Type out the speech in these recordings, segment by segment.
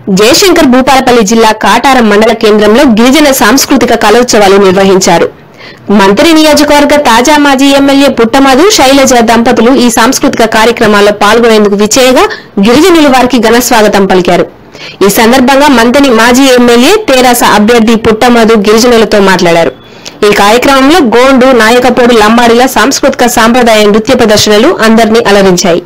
జయశంకర్ భూపాలపల్లి జిల్లా కాటారం మండల కేంద్రంలో గిరిజన సాంస్కృతిక కలోత్సవాలు నిర్వహించారు మంత్రి నియోజకవర్గ తాజా మాజీ ఎమ్మెల్యే పుట్టమధు శైలజ దంపతులు ఈ సాంస్కృతిక కార్యక్రమాల్లో పాల్గొనేందుకు విచ్చేయగా గిరిజనులు వారికి ఘన స్వాగతం పలికారు ఈ సందర్భంగా మంత్రి మాజీ ఎమ్మెల్యే తెరాస అభ్యర్థి పుట్టమధు గిరిజనులతో మాట్లాడారు ఈ కార్యక్రమంలో గోండు నాయకపోడు లంబాడిల సాంస్కృతిక సాంప్రదాయ నృత్య ప్రదర్శనలు అందరినీ అలరించాయి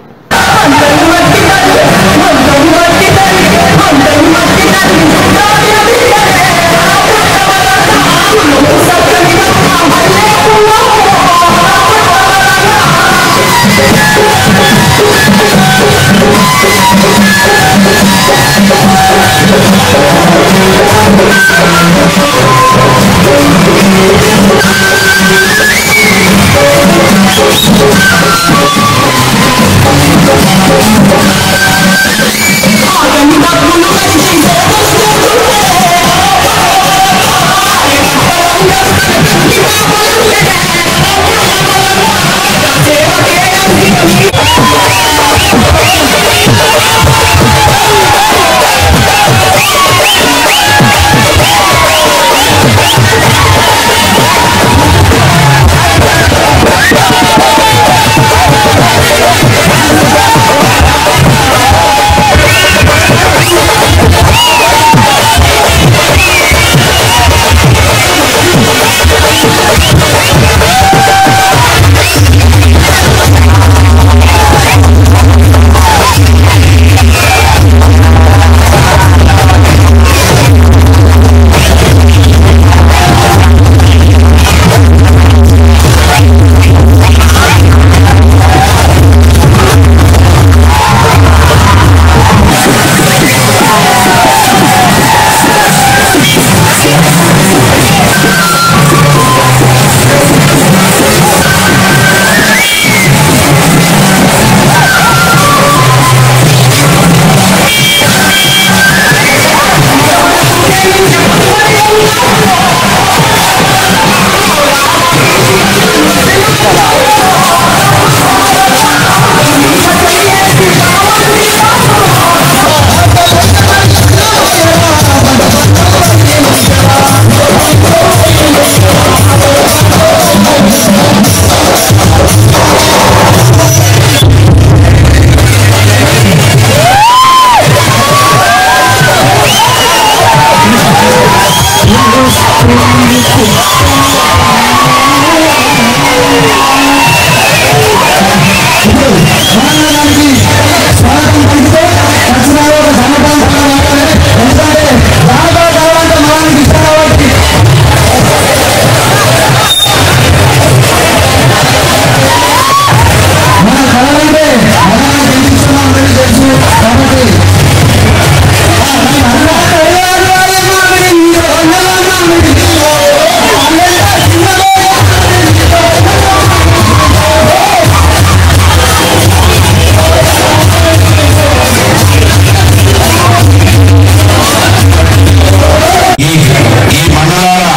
ఈ ఈ మండలాల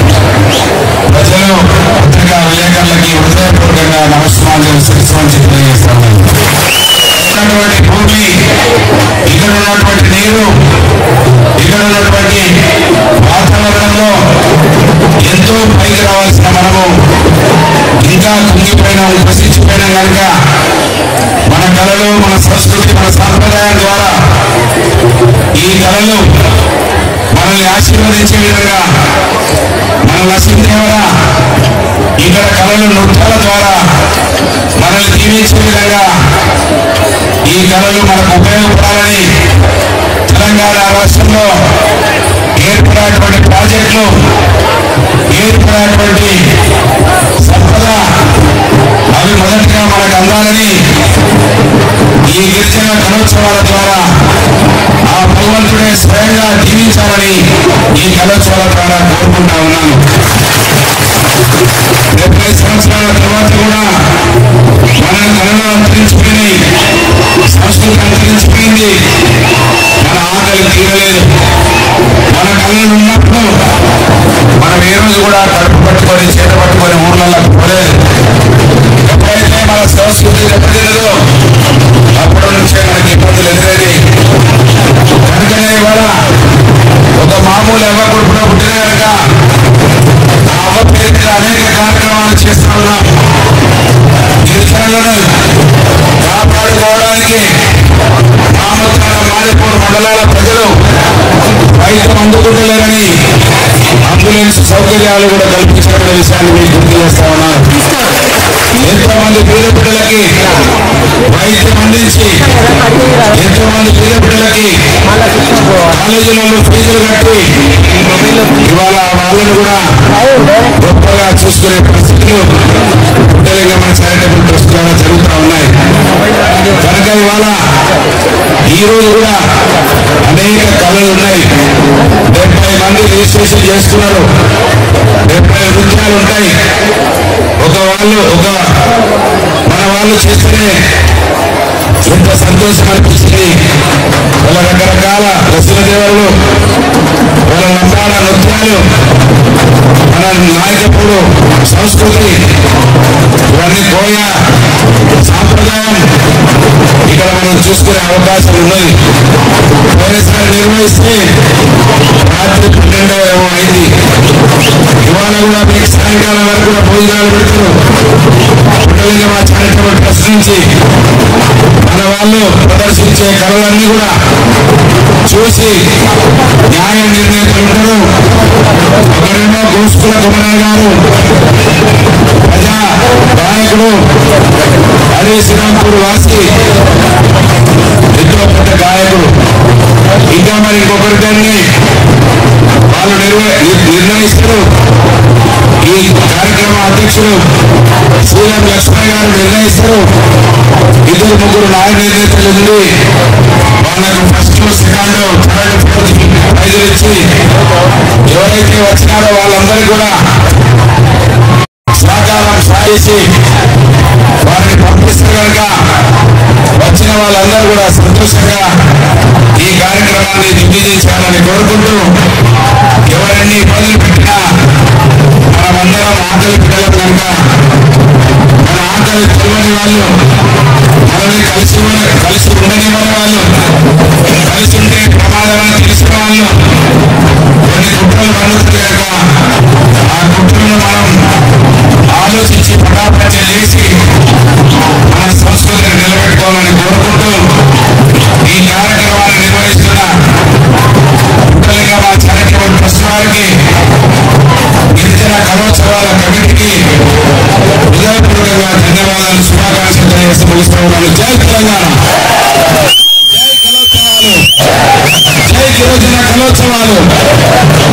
ప్రజలు పత్రికా విలేకరులకి హృదయపూర్వకంగా నమస్కారాలు శిరస్వంచి తెలియజేస్తాను ఉన్నటువంటి భూమి ఇక్కడ ఉన్నటువంటి నీరు ఇక్కడ ఉన్నటువంటి వాతావరణంలో ఎంతో పైకి రావాల్సిన మనము ఇంకా కుంగిపోయిన ఉపసించిపోయిన కనుక మన కళలు మన సంస్కృతి మన సాంప్రదాయం ద్వారా ఈ కళలు మనల్ని ఆశీర్వదించే విధంగా మన లక్ష్మీదేవర ఇక్కడ కళలు నృత్యాల ద్వారా మనల్ని దీవించే విధంగా ఈ కళలు మనకు ఉపయోగపడాలని తెలంగాణ రాష్ట్రంలో ఏర్పడినటువంటి ప్రాజెక్టులు ఏర్పడినటువంటి సంపద అవి మొదటిగా మనకు అందాలని ఈ గిరిజన కళోత్సవాల ద్వారా ఆ భగవంతుడే స్వయంగా దీవించాలని ఈ కళోత్సవాల ద్వారా కోరుకుంటా ఉన్నాను డెబ్బై సంవత్సరాల తర్వాత కూడా మన కళలు అంతరించిపోయినాయి సంస్కృతి అంతరించిపోయింది మన ఆకలి తీరలేదు మన కళలు ఉన్నప్పుడు మనం ఏ రోజు కూడా కడుపు పట్టుకొని చేత పట్టుకొని ఊర్లలో పోలేదు ఎప్పుడైతే మన సంస్కృతి దెబ్బతినదో అప్పటి నుంచే మనకి ఇబ్బందులు ఎదురని కనుకనే ఇవాళ సౌకర్యాలు కూడా కల్పించినటువంటి విషయాన్ని మీకు గుర్తు చేస్తా ఉన్నాను ఎంతో మంది పేద బిడ్డలకి వైద్యం అందించి ఎంతో మంది పేద బిడ్డలకి కాలేజీలలో ఫీజులు కట్టి ఇవాళ వాళ్ళని కూడా గొప్పగా చూసుకునే పరిస్థితులు తెలంగాణ చారిటబుల్ ట్రస్ట్ ద్వారా జరుగుతూ ఉన్నాయి కనుక ఇవాళ ఈ రోజు కూడా అనేక కళలు ఉన్నాయి డెబ్బై మంది రిజిస్ట్రేషన్ చేసుకున్నారు డెబ్బై నృత్యాలు ఉంటాయి ఒక వాళ్ళు ఒక మన వాళ్ళు చేస్తేనే ఎంత సంతోషం అనిపిస్తుంది వాళ్ళ రకరకాల రసన దేవాలు వాళ్ళ లంబాడ నృత్యాలు మన నాయకప్పుడు సంస్కృతి ఇవన్నీ పోయా సాంప్రదాయం ఇక్కడ మనం చూసుకునే అవకాశం ఉన్నది పోయినసారి నిర్వహిస్తే రాత్రి పన్నెండో ఏమో అయింది ఇవాళ కూడా మీకు సాయంకాలం వరకు కూడా భోజనాలు పెడతారు పుట్టలింగ మా చారిటబుల్ ట్రస్ట్ నుంచి మన వాళ్ళు ప్రదర్శించే కళలన్నీ కూడా చూసి న్యాయ నిర్ణేతలు ఉంటారు ఒకరేమో గోస్కుల కుమార్ గారు ప్రజా గాయకుడు హరి శ్రీరాంపూర్ వాసి ఎంతో పెద్ద గాయకుడు ఇంకా మరి ఇంకొకరిదాన్ని వాళ్ళు నిర్వ నిర్ణయిస్తారు ఈ కార్యక్రమ అధ్యక్షుడు శ్రీరామ్ లక్ష్మణ్ గారు నిర్ణయిస్తారు ఇద్దరు ముగ్గురు నాయ నిర్ణేతలు ఉండి వాళ్ళకు ఫస్ట్ సెకండ్ థర్డ్ ఫోర్త్ ప్రైజులు ఇచ్చి ఎవరైతే వచ్చినారో వాళ్ళందరికీ కూడా సహకారం సాధించి వారిని పంపిస్తే కనుక వచ్చిన వాళ్ళందరూ కూడా సంతోషంగా ఈ కార్యక్రమాన్ని దిగ్విజయం చేయాలని కోరుకుంటూ ఎవరన్నీ ఇబ్బందులు పెట్టినా మనమందరం ఆకలి పిల్లలు కనుక మన ఆకలి తెలియని వాళ్ళు మనల్ని కలిసి ఉన్న- కలిసి ఉండనివ్వని వాళ్ళు కలిసి ఉంటే ప్రమాదం అని తెలిసిన వాళ్ళు కొన్ని కుట్రలు పండుతుంది కనుక ఆ కుట్రలను మనం ఆలోచించి పటాపంచ చేసి మన సంస్కృతిని నిలబెట్టుకోవాలని కోరుకుంటూ ఈ కార్యక్రమాన్ని నిర్వహిస్తున్న పుట్టలింగ మా చారిటబుల్ ట్రస్ట్ వారికి గిరిజన కళోత్సవాల కమిటీకి హృదయపూర్వకంగా ధన్యవాదాలు శుభాకాంక్షలు తెలియజేస్తూ ముగిస్తూ ఉన్నాను జై తెలంగాణ జై కళోత్సవాలు జై గిరిజన కళోత్సవాలు